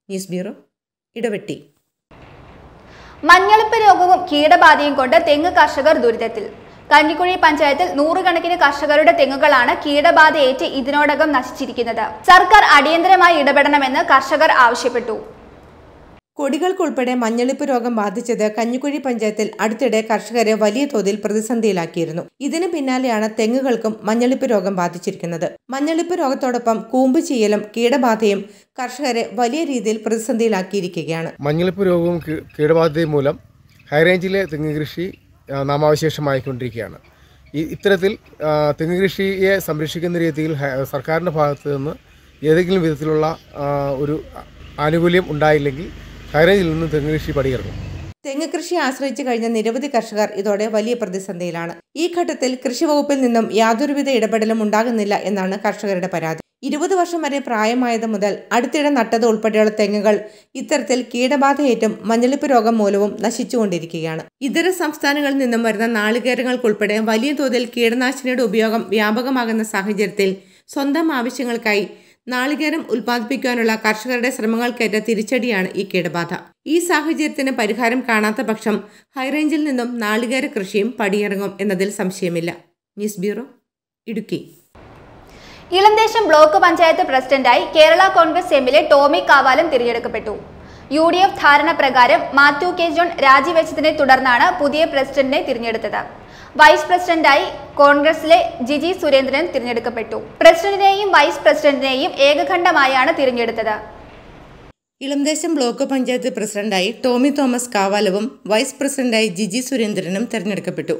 ന്യൂസ് ബ്യൂറോ ഇടവെട്ടി മഞ്ഞളിപ്പ് രോഗവും കീടബാധയും കൊണ്ട് തെങ്ങ് കർഷകർ ദുരിതത്തിൽ കഞ്ഞിക്കുഴി പഞ്ചായത്തിൽ നൂറുകണക്കിന് കർഷകരുടെ തെങ്ങുകളാണ് കീടബാധയേറ്റ് ഇതിനോടകം നശിച്ചിരിക്കുന്നത് സർക്കാർ അടിയന്തരമായി ഇടപെടണമെന്ന് കർഷകർ ആവശ്യപ്പെട്ടു കൊടികൾക്കുൾപ്പെടെ മഞ്ഞളിപ്പ് രോഗം ബാധിച്ചത് കഞ്ഞിക്കുഴി പഞ്ചായത്തിൽ അടുത്തിടെ കർഷകരെ വലിയ തോതിൽ പ്രതിസന്ധിയിലാക്കിയിരുന്നു ഇതിന് പിന്നാലെയാണ് തെങ്ങുകൾക്കും മഞ്ഞളിപ്പ് രോഗം ബാധിച്ചിരിക്കുന്നത് മഞ്ഞളിപ്പ് രോഗത്തോടൊപ്പം കൂമ്പ് ചീയലും കീടബാധയും കർഷകരെ വലിയ രീതിയിൽ പ്രതിസന്ധിയിലാക്കിയിരിക്കുകയാണ് മഞ്ഞളിപ്പ് രോഗവും കീ- കീടബാധയും മൂലം ഹൈറേഞ്ചിലെ തെങ്ങ് കൃഷി ആ, നാമാവശേഷമായിക്കൊണ്ടിരിക്കുകയാണ് ഈ ഇത്തരത്തിൽ ആ, തെങ്ങ് കൃഷിയെ സംരക്ഷിക്കുന്ന രീതിയിൽ ഹ- സർക്കാരിൻ്റെ ഭാഗത്ത് നിന്ന് ഏതെങ്കിലും വിധത്തിലുള്ള ആ, ഒരു ആനുകൂല്യം ഉണ്ടായില്ലെങ്കിൽ ഹൈറേഞ്ചിൽ നിന്ന് തെങ്ങ് കൃഷി പടിയിറങ്ങും തെങ്ങ് കൃഷി ആശ്രയിച്ചു കഴിഞ്ഞ നിരവധി കർഷകർ ഇതോടെ വലിയ പ്രതിസന്ധിയിലാണ് ഈ ഘട്ടത്തിൽ കൃഷി വകുപ്പിൽ നിന്നും യാതൊരുവിധ ഇടപെടലും ഉണ്ടാകുന്നില്ല എന്നാണ് കർഷകരുടെ പരാതി ഇരുപത് വർഷം വരെ പ്രായമായത് മുതൽ അടുത്തിടെ നട്ടത് ഉൾപ്പെടെയുള്ള തെങ്ങുകൾ ഇത്തരത്തിൽ കീടബാധയേറ്റും മഞ്ഞളിപ്പ് രോഗം മൂലവും നശിച്ചുകൊണ്ടിരിക്കുകയാണ് ഇതര സംസ്ഥാനങ്ങളിൽ നിന്നും വരുന്ന നാളികേരങ്ങൾക്കുൾപ്പെടെ വലിയ തോതിൽ കീടനാശിനിയുടെ ഉപയോഗം വ്യാപകമാകുന്ന സാഹചര്യത്തിൽ സ്വന്തം ആവശ്യങ്ങൾക്കായി നാളികേരം ഉൽപ്പാദിപ്പിക്കാനുള്ള കർഷകരുടെ ശ്രമങ്ങൾക്കേറ്റ തിരിച്ചടിയാണ് ഈ കീടബാധ ഈ സാഹചര്യത്തിന് പരിഹാരം കാണാത്ത പക്ഷം ഹൈറേഞ്ചിൽ നിന്നും നാളികേര കൃഷിയും പടിയിറങ്ങും എന്നതിൽ സംശയമില്ല news bureau Idukki Elamdesam block panchayat പ്രസിഡന്റായി കേരള കോൺഗ്രസ് എമ്മിലെ ടോമി കാവാലം തിരഞ്ഞെടുക്കപ്പെട്ടു യു ഡി എഫ് ധാരണ പ്രകാരം മാത്യു കെ ജോൺ രാജിവെച്ചതിനെ തുടർന്നാണ് പുതിയ പ്രസിഡന്റിനെ തിരഞ്ഞെടുത്തത് വൈസ് പ്രസിഡന്റായി കോൺഗ്രസിലെ ജിജി സുരേന്ദ്രൻ തിരഞ്ഞെടുക്കപ്പെട്ടു പ്രസിഡന്റിനെയും വൈസ് പ്രസിഡന്റിനെയും ഏകകണ്ഠമായാണ് തിരഞ്ഞെടുത്തത് ഇളംദേശം ബ്ലോക്ക് പഞ്ചായത്ത് പ്രസിഡന്റായി ടോമി തോമസ് കാവാലവും വൈസ് പ്രസിഡന്റായി ജിജി സുരേന്ദ്രനും തെരഞ്ഞെടുക്കപ്പെട്ടു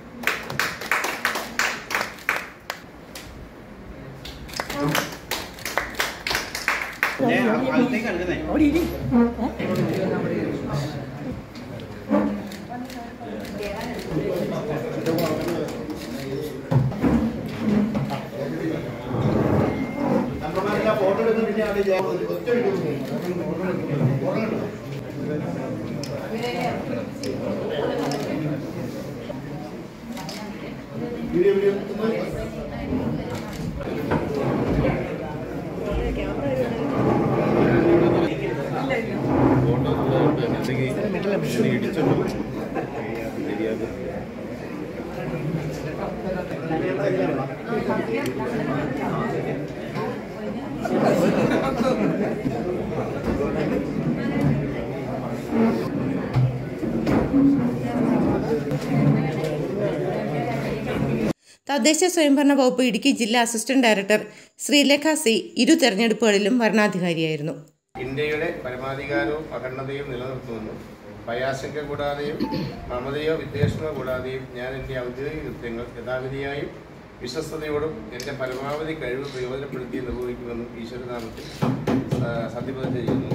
തദ്ദേശ സ്വയംഭരണ വകുപ്പ് ഇടുക്കി ജില്ലാ അസിസ്റ്റന്റ് ഡയറക്ടർ ശ്രീലേഖ സി ഇരു തെരഞ്ഞെടുപ്പുകളിലും വരണാധികാരിയായിരുന്നു ഇന്ത്യയുടെ പരമാധികാരവും അഖണ്ഡതയും നിലനിർത്തുമെന്നും ഭയാശങ്ക കൂടാതെയും മമതയോ വിദ്വേഷമോ കൂടാതെയും ഞാൻ എൻ്റെ ഔദ്യോഗിക കൃത്യങ്ങൾ യഥാവിധിയായും വിശ്വസ്തയോടും എൻ്റെ പരമാവധി കഴിവ് പ്രയോജനപ്പെടുത്തി നിർവഹിക്കുമെന്നും ഈശ്വരനാമത്തിൽ ആ, സത്യപ്രതിജ്ഞ ചെയ്യുന്നു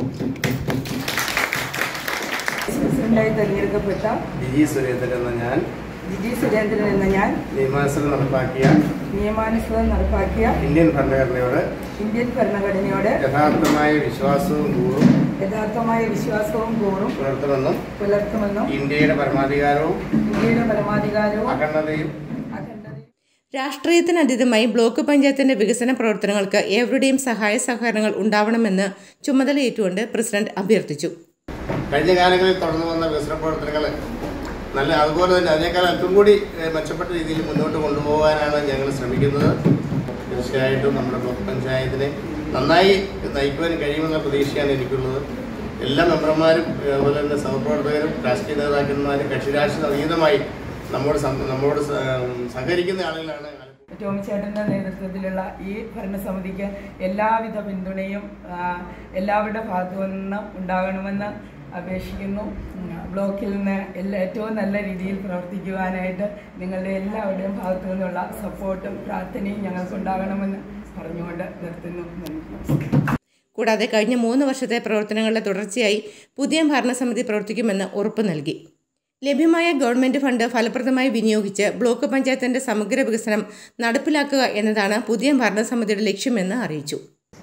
പ്രസിഡന്റായി തെരഞ്ഞെടുക്കപ്പെട്ട ജിജി സുരേന്ദ്രൻ എന്ന ഞാൻ ജിജി സുരേന്ദ്രൻ എന്ന ഞാൻ നിയമാനുസരണം നടപ്പാക്കിയ നിയമാനുസൃതം നടപ്പാക്കിയ ഇന്ത്യൻ ഭരണഘടനയോട് ഇന്ത്യൻ ഭരണഘടനയോട് യഥാർത്ഥമായ വിശ്വാസവും കൂറും യഥാർത്ഥമായ വിശ്വാസവും കൂറും പുലർത്തുമെന്നും പുലർത്തുമെന്നും ഇന്ത്യയുടെ പരമാധികാരവും ഇന്ത്യയുടെ പരമാധികാരവും അഖണ്ഡതയും രാഷ്ട്രീയത്തിനതീതമായി ബ്ലോക്ക് പഞ്ചായത്തിന്റെ വികസന പ്രവർത്തനങ്ങൾക്ക് ഏവരുടെയും സഹായ സഹകരണങ്ങൾ ഉണ്ടാവണമെന്ന് ചുമതലയേറ്റുകൊണ്ട് പ്രസിഡന്റ് അഭ്യർത്ഥിച്ചു കഴിഞ്ഞ കാലങ്ങളിൽ തുടർന്നു വന്ന വികസന പ്രവർത്തനങ്ങൾ നല്ല അതുപോലെ തന്നെ അതിനേക്കാൾ അല്പം കൂടി ഏഹ്, മെച്ചപ്പെട്ട രീതിയിൽ മുന്നോട്ട് കൊണ്ടുപോകാനാണ് ഞങ്ങൾ ശ്രമിക്കുന്നത് തീർച്ചയായിട്ടും നമ്മുടെ ബ്ലോക്ക് പഞ്ചായത്തിനെ നന്നായി നയിക്കുവാൻ കഴിയുമെന്ന പ്രതീക്ഷയാണ് എനിക്കുള്ളത് എല്ലാ മെമ്പർമാരും ഏഹ്, അതുപോലെ തന്നെ സഹപ്രവർത്തകരും രാഷ്ട്രീയ നേതാക്കന്മാരും കക്ഷിരാഷ്ട്രീയ അതീതമായി നമ്മോട് സം- നമ്മോട് സ- സഹകരിക്കുന്ന ആളുകളാണ് ടോമിച്ചേട്ടൻ്റെ നേതൃത്വത്തിലുള്ള ഈ ഭരണസമിതിക്ക് എല്ലാവിധ പിന്തുണയും ആ, എല്ലാവരുടെ ഭാഗത്തു നിന്നും ഉണ്ടാകണമെന്ന് അപേക്ഷിക്കുന്നു ഉം, ബ്ലോക്കിൽ നിന്ന് എല്ലാ ഏറ്റവും നല്ല രീതിയിൽ പ്രവർത്തിക്കുവാനായിട്ട് നിങ്ങളുടെ എല്ലാവരുടെയും ഭാഗത്തു നിന്നുള്ള സപ്പോർട്ടും പ്രാർത്ഥനയും ഞങ്ങൾക്കുണ്ടാകണമെന്ന് പറഞ്ഞുകൊണ്ട് നിർത്തുന്നു നന്ദി കൂടാതെ കഴിഞ്ഞ മൂന്ന് വർഷത്തെ പ്രവർത്തനങ്ങളുടെ തുടർച്ചയായി പുതിയ ഭരണസമിതി പ്രവർത്തിക്കുമെന്ന് ഉറപ്പു നൽകി ലഭ്യമായ ഗവൺമെന്റ് ഫണ്ട് ഫലപ്രദമായി വിനിയോഗിച്ച് ബ്ലോക്ക് പഞ്ചായത്തിന്റെ സമഗ്ര വികസനം നടപ്പിലാക്കുക എന്നതാണ് പുതിയ ഭരണസമിതിയുടെ ലക്ഷ്യമെന്ന് അറിയിച്ചു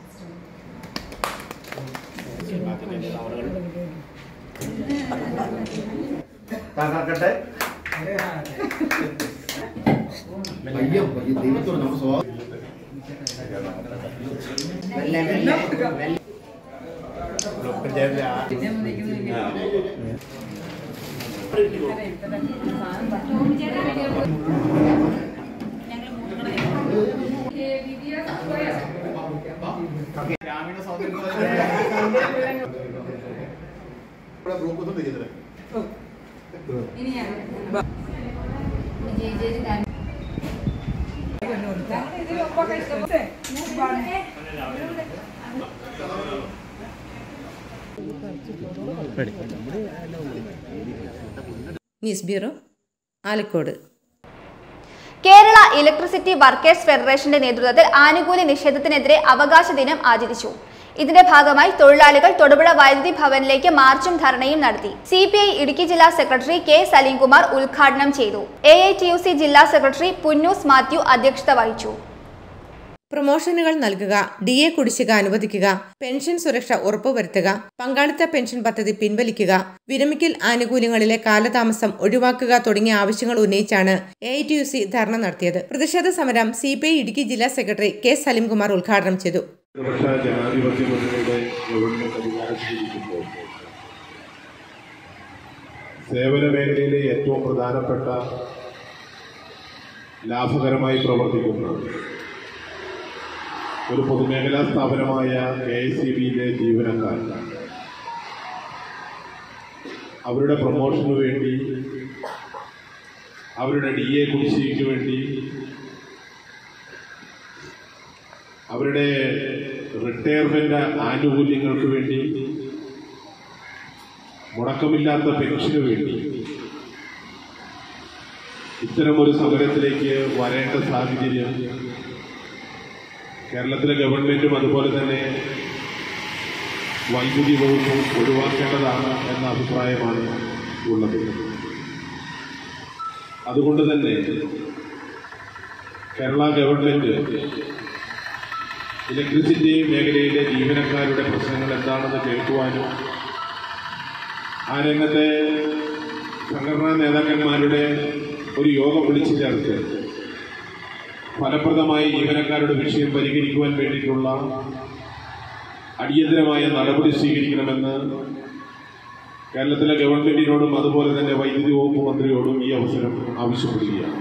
കർക്കട്ടെ block news bureau Alakode Kerala electricity workers ഫെഡറേഷന്റെ നേതൃത്വത്തിൽ ആനുകൂല്യ നിഷേധത്തിനെതിരെ അവകാശ ദിനം ആചരിച്ചു ഇതിന്റെ ഭാഗമായി തൊഴിലാളികൾ തൊടുപുഴ വൈദ്യുതി ഭവനിലേക്ക് മാർച്ചും ധർണയും നടത്തി സി പി ഐ ഇടുക്കി ജില്ലാ സെക്രട്ടറി കെ സലീംകുമാർ ഉദ്ഘാടനം ചെയ്തു A I T U C ജില്ലാ സെക്രട്ടറി പുന്നൂസ് മാത്യു അധ്യക്ഷത വഹിച്ചു പ്രൊമോഷനുകൾ നൽകുക ഡി എ കുടിശ്ശിക അനുവദിക്കുക പെൻഷൻ സുരക്ഷ ഉറപ്പുവരുത്തുക പങ്കാളിത്ത പെൻഷൻ പദ്ധതി പിൻവലിക്കുക വിരമിക്കൽ ആനുകൂല്യങ്ങളിലെ കാലതാമസം ഒഴിവാക്കുക തുടങ്ങിയ ആവശ്യങ്ങൾ ഉന്നയിച്ചാണ് A I T U C dharna നടത്തിയത് പ്രതിഷേധ സമരം സി പി ഐ ഇടുക്കി ജില്ലാ സെക്രട്ടറി കെ സലീംകുമാർ ഉദ്ഘാടനം ചെയ്തു ഇടതുപക്ഷ ജനാധിപത്യ മുന്നണിയുടെ ഗവൺമെന്റ് അധികാരത്തിലിരിക്കുമ്പോൾ സേവന മേഖലയിലെ ഏറ്റവും പ്രധാനപ്പെട്ട ലാഭകരമായി പ്രവർത്തിക്കുന്ന ഒരു പൊതുമേഖലാ സ്ഥാപനമായ കെ എസ് സി ബിയിലെ ജീവനക്കാർ അവരുടെ പ്രൊമോഷന് വേണ്ടി അവരുടെ ഡി എ കുടിശ്ശികയ്ക്ക് വേണ്ടി അവരുടെ റിട്ടയർമെന്റ് ആനുകൂല്യങ്ങൾക്ക് വേണ്ടി മുടക്കമില്ലാത്ത പെൻഷന് വേണ്ടി ഇത്തരമൊരു സമരത്തിലേക്ക് വരേണ്ട സാഹചര്യം കേരളത്തിലെ ഗവൺമെന്റും അതുപോലെ തന്നെ വൈദ്യുതി വകുപ്പും ഒഴിവാക്കേണ്ടതാണ് എന്ന അഭിപ്രായമാണ് ഉള്ളത് അതുകൊണ്ട് തന്നെ കേരള ഗവൺമെന്റ് ഇലക്ട്രിസിറ്റി മേഖലയിലെ ജീവനക്കാരുടെ പ്രശ്നങ്ങൾ എന്താണെന്ന് കേൾക്കുവാനും ആ രംഗത്തെ സംഘടനാ നേതാക്കന്മാരുടെ ഒരു യോഗം വിളിച്ചു ചേർത്ത് ഫലപ്രദമായി ജീവനക്കാരുടെ വിഷയം പരിഹരിക്കുവാൻ വേണ്ടിയിട്ടുള്ള അടിയന്തരമായ നടപടി സ്വീകരിക്കണമെന്ന് കേരളത്തിലെ ഗവൺമെന്റിനോടും അതുപോലെ തന്നെ വൈദ്യുതി വകുപ്പ് മന്ത്രിയോടും ഈ അവസരം ആവശ്യപ്പെടുകയാണ്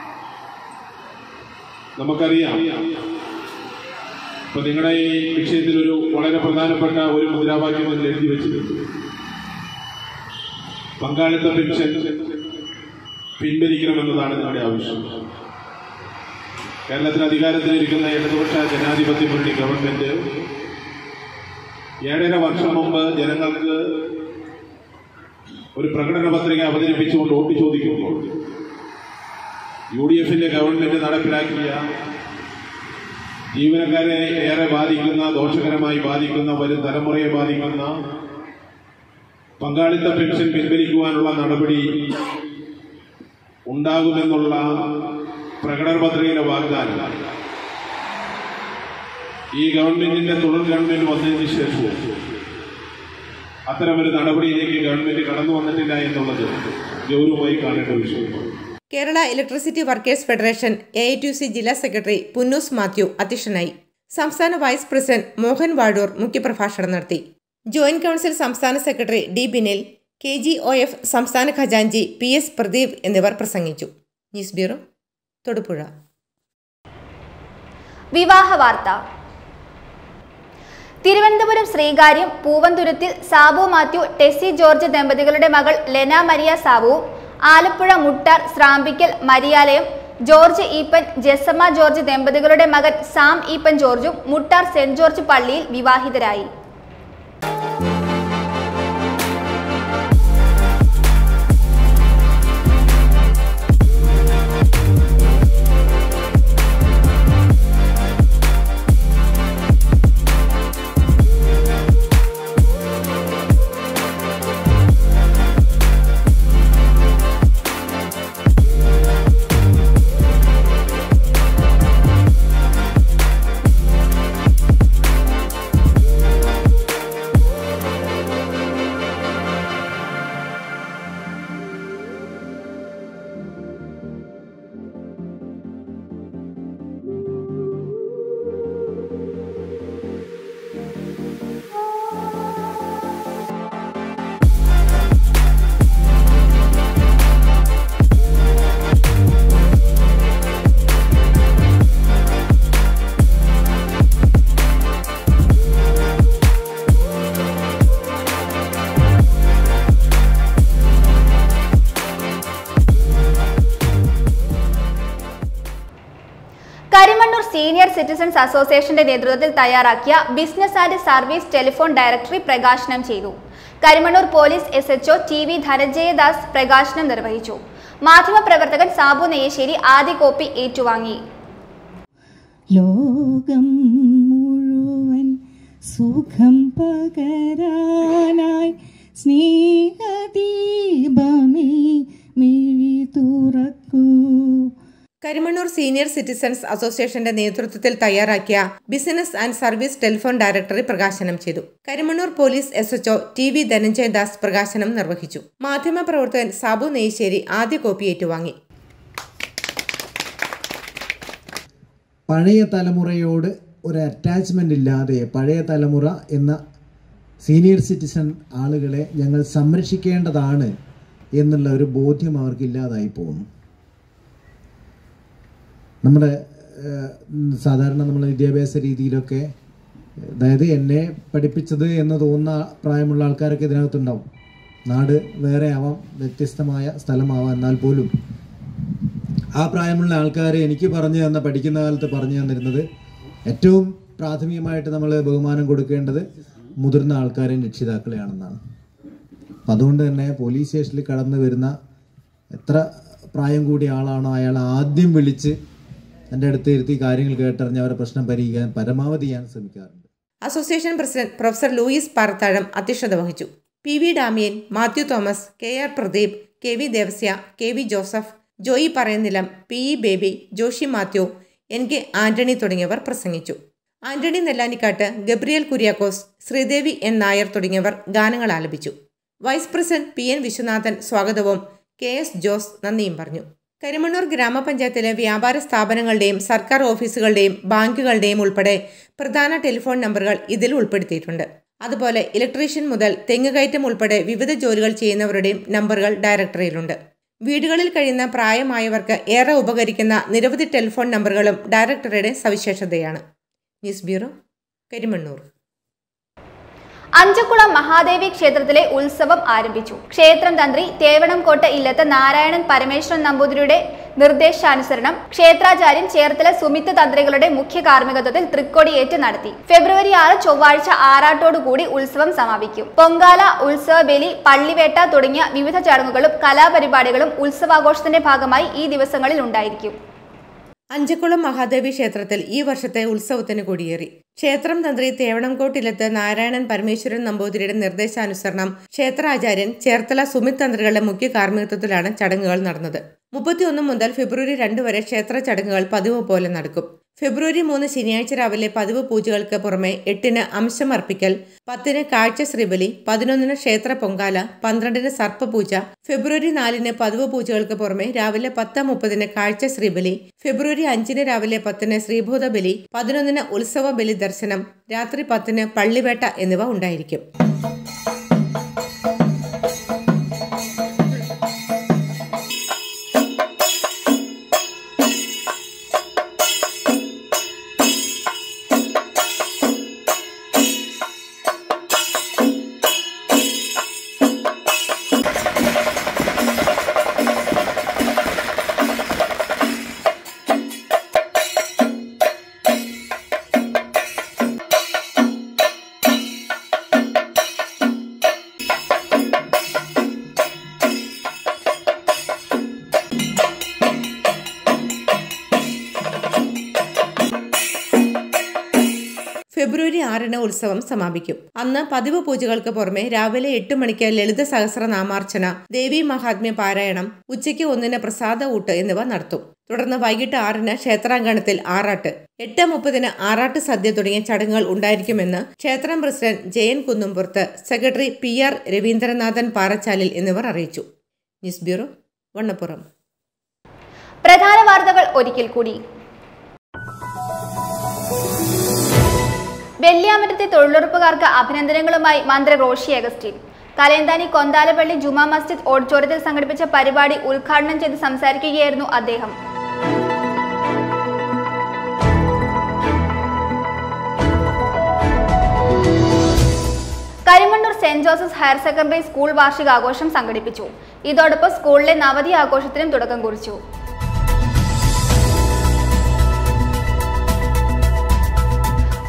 നമുക്കറിയാം ഇപ്പൊ നിങ്ങളുടെ ഈ വിഷയത്തിൽ ഒരു വളരെ പ്രധാനപ്പെട്ട ഒരു മുദ്രാവാക്യം നിങ്ങൾ എഴുതി വെച്ചിട്ടുണ്ട് പങ്കാളിത്ത പെൻഷൻ പിൻവലിക്കണമെന്നതാണ് നിങ്ങളുടെ ആവശ്യം കേരളത്തിൽ അധികാരത്തിലിരിക്കുന്ന ഇടതുപക്ഷ ജനാധിപത്യ മുന്നണി ഗവൺമെന്റ് ഏഴര വർഷം മുമ്പ് ജനങ്ങൾക്ക് ഒരു പ്രകടന പത്രിക അവതരിപ്പിച്ചുകൊണ്ട് വോട്ട് ചോദിക്കുമ്പോൾ യു ഡി എഫിന്റെ ഗവൺമെന്റ് നടപ്പിലാക്കിയ ജീവനക്കാരെ ഏറെ ബാധിക്കുന്ന ദോഷകരമായി ബാധിക്കുന്ന വരും തലമുറയെ ബാധിക്കുന്ന പങ്കാളിത്ത പെൻഷൻ പിൻവലിക്കുവാനുള്ള നടപടി ഉണ്ടാകുമെന്നുള്ള പ്രകടന പത്രികയിലെ വാഗ്ദാനം ഈ ഗവൺമെന്റിന്റെ തുടർ ഗവൺമെന്റ് വന്നതിന് ശേഷവും അത്തരമൊരു നടപടിയിലേക്ക് ഗവൺമെന്റ് കടന്നു വന്നിട്ടില്ല എന്നുള്ളത് ഗൗരവമായി കാണേണ്ട വിഷയമാണ് Kerala electricity workers federation A I T C ജില്ലാ സെക്രട്ടറി പുന്നൂസ് മാത്യു അധ്യക്ഷനായി സംസ്ഥാന വൈസ് പ്രസിഡന്റ് മോഹൻ വാഴൂർ മുഖ്യപ്രഭാഷണം നടത്തി ജോയിന്റ് കൗൺസിൽ സംസ്ഥാന secretary D Binil K G O F സംസ്ഥാന ഖജാൻജി പി എസ് പ്രദീപ് എന്നിവർ പ്രസംഗിച്ചു ന്യൂസ് ബ്യൂറോ തൊടുപുഴ വിവാഹ വാർത്ത തിരുവനന്തപുരം ശ്രീകാര്യം പൂവന്തുരുത്തിൽ സാബു മാത്യു ടെസ്സി ജോർജ് ദമ്പതികളുടെ മകൾ ലെന മരിയ സാബുവും ആലപ്പുഴ മുട്ടാർ സ്രാമ്പിക്കൽ മരിയാലയം ജോർജ് ഈപ്പൻ ജെസമ്മ ജോർജ് ദമ്പതികളുടെ മകൻ സാം ഈപ്പൻ ജോർജും മുട്ടാർ സെന്റ് ജോർജ് പള്ളിയിൽ വിവാഹിതരായി സീനിയർ സിറ്റിസൺസ് അസോസിയേഷന്റെ നേതൃത്വത്തിൽ തയ്യാറാക്കിയ business and service telephone directory പ്രകാശനം ചെയ്തു Karimannoor police S H O T V Dhananjayadas പ്രകാശനം നിർവഹിച്ചു മാധ്യമപ്രവർത്തകൻ സാബു നെയ്യശ്ശേരി ആദ്യ കോപ്പി ഏറ്റുവാങ്ങി ലോകം മുഴുവൻ സുഖം പകരാനായി സ്നേഹദീപമേ മിഴി തുറക്കൂ കരിമണ്ണൂർ സീനിയർ സിറ്റിസൺസ് അസോസിയേഷന്റെ നേതൃത്വത്തിൽ തയ്യാറാക്കിയ business and service telephone directory പ്രകാശനം ചെയ്തു Karimannoor police S H O T V Dhananjay Das പ്രകാശനം നിർവഹിച്ചു മാധ്യമപ്രവർത്തകൻ സാബു നെയ്ശ്ശേരി ആദ്യ കോപ്പി ഏറ്റുവാങ്ങി പഴയ തലമുറയോട് ഒരു അറ്റാച്ച്മെൻ്റ് ഇല്ലാതെ പഴയ തലമുറ എന്ന സീനിയർ സിറ്റിസൺ ആളുകളെ ഞങ്ങൾ സംരക്ഷിക്കേണ്ടതാണ് എന്നുള്ള ഒരു ബോധ്യം അവർക്ക് ഇല്ലാതായി പോകുന്നു നമ്മുടെ ഏഹ്, സാധാരണ നമ്മൾ വിദ്യാഭ്യാസ രീതിയിലൊക്കെ അതായത് എന്നെ പഠിപ്പിച്ചത് എന്ന് തോന്നുന്ന പ്രായമുള്ള ആൾക്കാരൊക്കെ ഇതിനകത്തുണ്ടാവും നാട് വേറെ ആവാം വ്യത്യസ്തമായ സ്ഥലമാവാം എന്നാൽ പോലും ആ പ്രായമുള്ള ആൾക്കാർ എനിക്ക് പറഞ്ഞു തന്ന പഠിക്കുന്ന കാലത്ത് പറഞ്ഞു തന്നിരുന്നത് ഏറ്റവും പ്രാഥമികമായിട്ട് നമ്മൾ ബഹുമാനം കൊടുക്കേണ്ടത് മുതിർന്ന ആൾക്കാരെയും രക്ഷിതാക്കളെയാണെന്നാണ് അപ്പം അതുകൊണ്ട് തന്നെ പോലീസ് സ്റ്റേഷനിൽ കടന്നു വരുന്ന എത്ര പ്രായം കൂടിയ ആളാണോ അയാൾ ആദ്യം വിളിച്ച് എൻ്റെ അടുത്ത് ഇരുത്തി കാര്യങ്ങൾ കേട്ടറിഞ്ഞ് അവരുടെ പ്രശ്നം പരിഹരിക്കാൻ പരമാവധി ഞാൻ ശ്രമിക്കാറുണ്ട് association president professor Louis Parathazham അധ്യക്ഷത വഹിച്ചു P V Damian Mathew Thomas K R Pradeep K V Devasya K V Joseph Joy Parayunnilam P E Baby Joshi Mathew N K Antony തുടങ്ങിയവർ പ്രസംഗിച്ചു ആന്റണി നെല്ലാനിക്കാട്ട് ഗബ്രിയൽ കുര്യാക്കോസ് ശ്രീദേവി എൻ നായർ തുടങ്ങിയവർ ഗാനങ്ങൾ ആലപിച്ചു vice president P N Viswanathan സ്വാഗതവും കെ എസ് ജോസ് നന്ദിയും പറഞ്ഞു കരിമണ്ണൂർ ഗ്രാമപഞ്ചായത്തിലെ വ്യാപാര സ്ഥാപനങ്ങളുടെയും സർക്കാർ ഓഫീസുകളുടെയും ബാങ്കുകളുടെയും ഉൾപ്പെടെ പ്രധാന ടെലിഫോൺ നമ്പറുകൾ ഇതിൽ ഉൾപ്പെടുത്തിയിട്ടുണ്ട് അതുപോലെ ഇലക്ട്രീഷ്യൻ മുതൽ തെങ്ങുകയറ്റം ഉൾപ്പെടെ വിവിധ ജോലികൾ ചെയ്യുന്നവരുടെയും നമ്പറുകൾ ഡയറക്ടറിയിലുണ്ട് വീടുകളിൽ കഴിയുന്ന പ്രായമായവർക്ക് ഏറെ ഉപകരിക്കുന്ന നിരവധി ടെലിഫോൺ നമ്പറുകളും ഡയറക്ടറുടെ സവിശേഷതയാണ് ന്യൂസ് ബ്യൂറോ കരിമണ്ണൂർ അഞ്ചക്കുളം മഹാദേവി ക്ഷേത്രത്തിലെ ഉത്സവം ആരംഭിച്ചു ക്ഷേത്രം തന്ത്രി തേവണംകോട്ട ഇല്ലത്ത് നാരായണൻ പരമേശ്വരൻ നമ്പൂതിരിയുടെ നിർദ്ദേശാനുസരണം ക്ഷേത്രാചാര്യൻ ചേർത്തല സുമിത്ത് തന്ത്രികളുടെ മുഖ്യ കാർമ്മികത്വത്തിൽ തൃക്കൊടിയേറ്റ് നടത്തി ഫെബ്രുവരി ആറ് ചൊവ്വാഴ്ച ആറാട്ടോടുകൂടി ഉത്സവം സമാപിക്കും പൊങ്കാല ഉത്സവ ബലി പള്ളിവേട്ട തുടങ്ങിയ വിവിധ ചടങ്ങുകളും കലാപരിപാടികളും ഉത്സവാഘോഷത്തിന്റെ ഭാഗമായി ഈ ദിവസങ്ങളിൽ ഉണ്ടായിരിക്കും അഞ്ചക്കുളം മഹാദേവി ക്ഷേത്രത്തിൽ ഈ വർഷത്തെ ഉത്സവത്തിന് കൊടിയേറി ക്ഷേത്രം തന്ത്രി തേവണംകോട്ടിലത്ത് നാരായണൻ പരമേശ്വരൻ നമ്പൂതിരിയുടെ നിർദ്ദേശാനുസരണം ക്ഷേത്രാചാര്യൻ ചേർത്തല സുമിത് തന്ത്രികളുടെ മുഖ്യ കാർമ്മികത്വത്തിലാണ് ചടങ്ങുകൾ നടന്നത് മുപ്പത്തിയൊന്ന് മുതൽ ഫെബ്രുവരി രണ്ട് വരെ ക്ഷേത്ര ചടങ്ങുകൾ പതിവ് പോലെ നടക്കും ഫെബ്രുവരി മൂന്ന് ശനിയാഴ്ച രാവിലെ പതിവ് പൂജകൾക്ക് പുറമെ എട്ടിന് അംശം അർപ്പിക്കൽ പത്തിന് കാഴ്ച ശ്രീബലി പതിനൊന്നിന് ക്ഷേത്ര പൊങ്കാല പന്ത്രണ്ടിന് സർപ്പപൂജ ഫെബ്രുവരി നാലിന് പതിവ് പൂജകൾക്ക് പുറമെ രാവിലെ പത്ത് മുപ്പതിന് കാഴ്ച ശ്രീബലി ഫെബ്രുവരി അഞ്ചിന് രാവിലെ പത്തിന് ശ്രീഭൂത ബലി പതിനൊന്നിന് ഉത്സവ ബലി ദർശനം രാത്രി പത്തിന് പള്ളിവേട്ട എന്നിവ ഉണ്ടായിരിക്കും ഫെബ്രുവരി ആറിന് ഉത്സവം സമാപിക്കും അന്ന് പതിവ് പൂജകൾക്ക് പുറമെ രാവിലെ എട്ട് മണിക്ക് ലളിത സഹസ്രനാമാർച്ചന ദേവി മഹാത്മ്യ പാരായണം ഉച്ചയ്ക്ക് ഒന്നിന് പ്രസാദ ഊട്ട് എന്നിവ നടത്തും തുടർന്ന് വൈകിട്ട് ആറിന് ക്ഷേത്രാങ്കണത്തിൽ ആറാട്ട് എട്ട് മുപ്പതിന് ആറാട്ട് സദ്യ തുടങ്ങിയ ചടങ്ങുകൾ ഉണ്ടായിരിക്കുമെന്ന് ക്ഷേത്രം president Jayan Kunnumpurath secretary P R Raveendranathan Parachalil എന്നിവർ അറിയിച്ചു ന്യൂസ് ബ്യൂറോ വണ്ണപ്പുറം പ്രധാന വാർത്തകൾ ഒരിക്കൽ കൂടി വെള്ളിയാമറ്റത്തെ തൊഴിലുറപ്പുകാർക്ക് അഭിനന്ദനങ്ങളുമായി മന്ത്രി റോഷി അഗസ്റ്റിൻ കലേന്താനി കൊന്താലപ്പള്ളി ജുമാ മസ്ജിദ് ഓഡിറ്റോറിയത്തിൽ സംഘടിപ്പിച്ച പരിപാടി ഉദ്ഘാടനം ചെയ്ത് സംസാരിക്കുകയായിരുന്നു അദ്ദേഹം Karimannoor saint Joseph's higher secondary school വാർഷികാഘോഷം സംഘടിപ്പിച്ചു ഇതോടൊപ്പം സ്കൂളിലെ നവതി ആഘോഷത്തിനും തുടക്കം കുറിച്ചു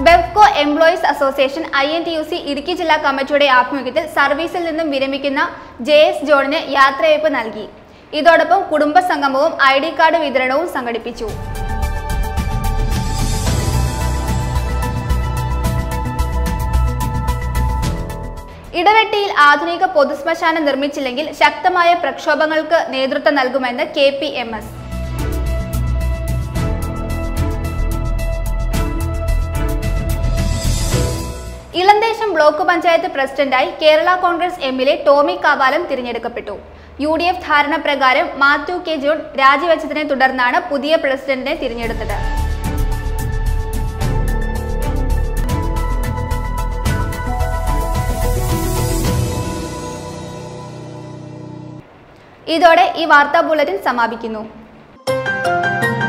Bevco employees association I N T U C Idukki ജില്ലാ കമ്മിറ്റിയുടെ ആഭിമുഖ്യത്തിൽ സർവീസിൽ നിന്നും വിരമിക്കുന്ന ജെ എസ് ജോണിന് യാത്രയയപ്പ് നൽകി ഇതോടൊപ്പം കുടുംബ സംഗമവും ഐ ഡി കാർഡ് വിതരണവും സംഘടിപ്പിച്ചു ഇടവെട്ടിയിൽ ആധുനിക പൊതുശ്മശാനം നിർമ്മിച്ചില്ലെങ്കിൽ ശക്തമായ പ്രക്ഷോഭങ്ങൾക്ക് നേതൃത്വം നൽകുമെന്ന് K P M S ഇളന്തേശം block panchayat പ്രസിഡന്റായി കേരള കോൺഗ്രസ് എമ്മിലെ ടോമി കാവാലം തിരഞ്ഞെടുക്കപ്പെട്ടു യു ഡി എഫ് ധാരണ പ്രകാരം മാത്യു കെ ജോൺ രാജിവെച്ചതിനെ തുടർന്നാണ് പുതിയ പ്രസിഡന്റിനെ തിരഞ്ഞെടുത്തത് ഇതോടെ ഈ വാർത്താ ബുള്ളറ്റിൻ സമാപിക്കുന്നു